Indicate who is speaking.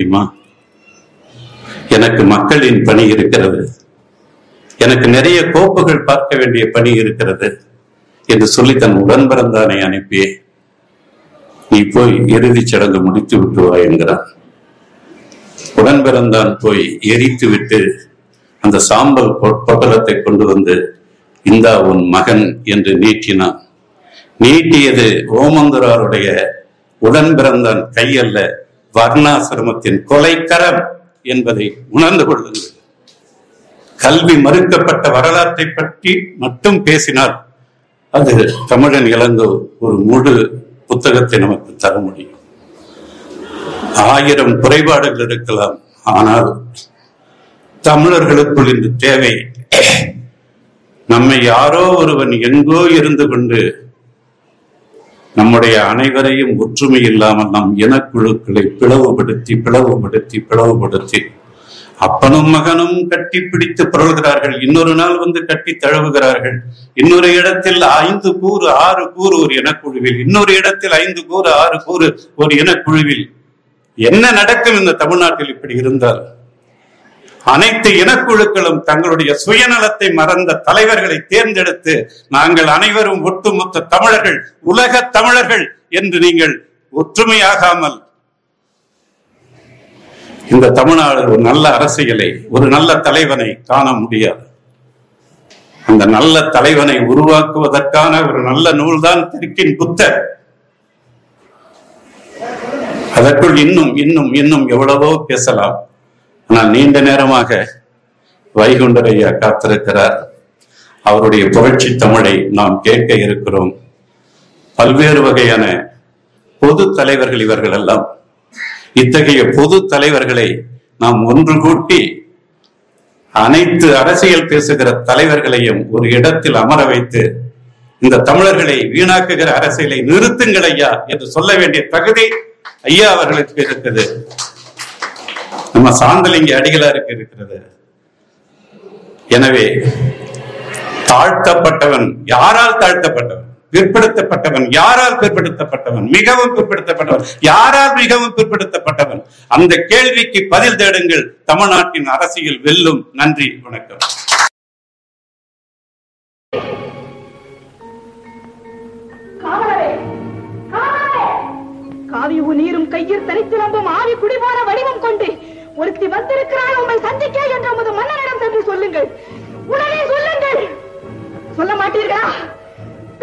Speaker 1: தெரியுமா எனக்கு மக்களின் பணி இருக்கிறது எனக்கு நிறைய கோப்புகள் பார்க்க வேண்டிய பணி இருக்கிறது என்று சொல்லி தன் உடன் பிறந்தானை அனுப்பி நீ போய் இறுதிச் சடங்கு முடித்து விட்டு வா என்கிறான் உடன் பிறந்தான் போய் எரித்து விட்டு அந்த சாம்பல் பொ- பொட்டலத்தை கொண்டு வந்து இந்தா உன் மகன் என்று நீட்டினான் நீட்டியது ஓமந்துராருடைய உடன் பிறந்தான் கையல்ல வர்ணாசிரமத்தின் கொலைக்கரம் என்பதை உணர்ந்து கொள்ளுங்கள் கல்வி மறுக்கப்பட்ட வரலாற்றை பற்றி மட்டும் பேசினால் அது தமிழன் இழந்த ஒரு முழு புத்தகத்தை நமக்கு தர முடியும் ஆயிரம் குறைபாடுகள் இருக்கலாம் ஆனால் தமிழர்களுக்குள் இந்த தேவை நம்மை யாரோ ஒருவன் எங்கோ இருந்து கொண்டு நம்முடைய அனைவரையும் ஒற்றுமை இல்லாமல் நம் இனக்குழுக்களை பிளவுபடுத்தி பிளவுபடுத்தி பிளவுபடுத்தி அப்பனும் மகனும் கட்டி பிடித்து புரள்கிறார்கள் இன்னொரு நாள் வந்து கட்டி தழுவுகிறார்கள் இன்னொரு இடத்தில் ஐந்து கூறு ஆறு கூறு ஒரு இனக்குழுவில் இன்னொரு இடத்தில் ஐந்து கூறு ஆறு கூறு ஒரு இனக்குழுவில் என்ன நடக்கும் இந்த தமிழ்நாட்டில் இப்படி இருந்தால் அனைத்து இனக்குழுக்களும் தங்களுடைய சுயநலத்தை மறந்த தலைவர்களை தேர்ந்தெடுத்து நாங்கள் அனைவரும் ஒட்டுமொத்த தமிழர்கள் உலக தமிழர்கள் என்று நீங்கள் ஒற்றுமையாகாமல் இந்த தமிழ்நாடு ஒரு நல்ல அரசியலை ஒரு நல்ல தலைவனை காண முடியாது அந்த நல்ல தலைவனை உருவாக்குவதற்கான ஒரு நல்ல நூல்தான் தெற்கின் புத்தர் அதற்குள் இன்னும் இன்னும் இன்னும் எவ்வளவோ பேசலாம் ஆனால் நீண்ட நேரமாக வைகுண்டர் ஐயா காத்திருக்கிறார் அவருடைய புரட்சி தமிழை நாம் கேட்க இருக்கிறோம் பல்வேறு வகையான பொது தலைவர்கள் இவர்கள் எல்லாம் இத்தகைய பொது தலைவர்களை நாம் ஒன்று கூட்டி அனைத்து அரசியல் பேசுகிற தலைவர்களையும் ஒரு இடத்தில் அமர வைத்து இந்த தமிழர்களை வீணாக்குகிற அரசியலை நிறுத்துங்கள் ஐயா என்று சொல்ல வேண்டிய தகுதி ஐயா அவர்களுக்கு இருக்குது நம்ம சாந்தலிங்க அடிகளாருக்கு இருக்கிறது எனவே தாழ்த்தப்பட்டவன் யாரால் தாழ்த்தப்பட்டவன் பிற்படுத்தப்பட்டவன் யாரால் பிற்படுத்தப்பட்டவன் மிகவும் பிற்படுத்தப்பட்டவன் யாரால் மிகவும் பிற்படுத்தப்பட்டவன் அந்த கேள்விக்கு பதில் தேடுங்கள் தமிழ்நாட்டின் அரசியல் வெல்லும் நன்றி வணக்கம்
Speaker 2: காவலரே காவலரே காவியும் நீரும் கையில் தனித்திலம்பும் ஆவி குடிபோன வடிவம் கொண்டு ஒருத்தி வந்திருக்கிறாள் உம்மை சந்திக்க என்று உமது மன்னனிடம் சென்று சொல்லுங்கள் உடனே சொல்லுங்கள் சொல்ல மாட்டீர்களா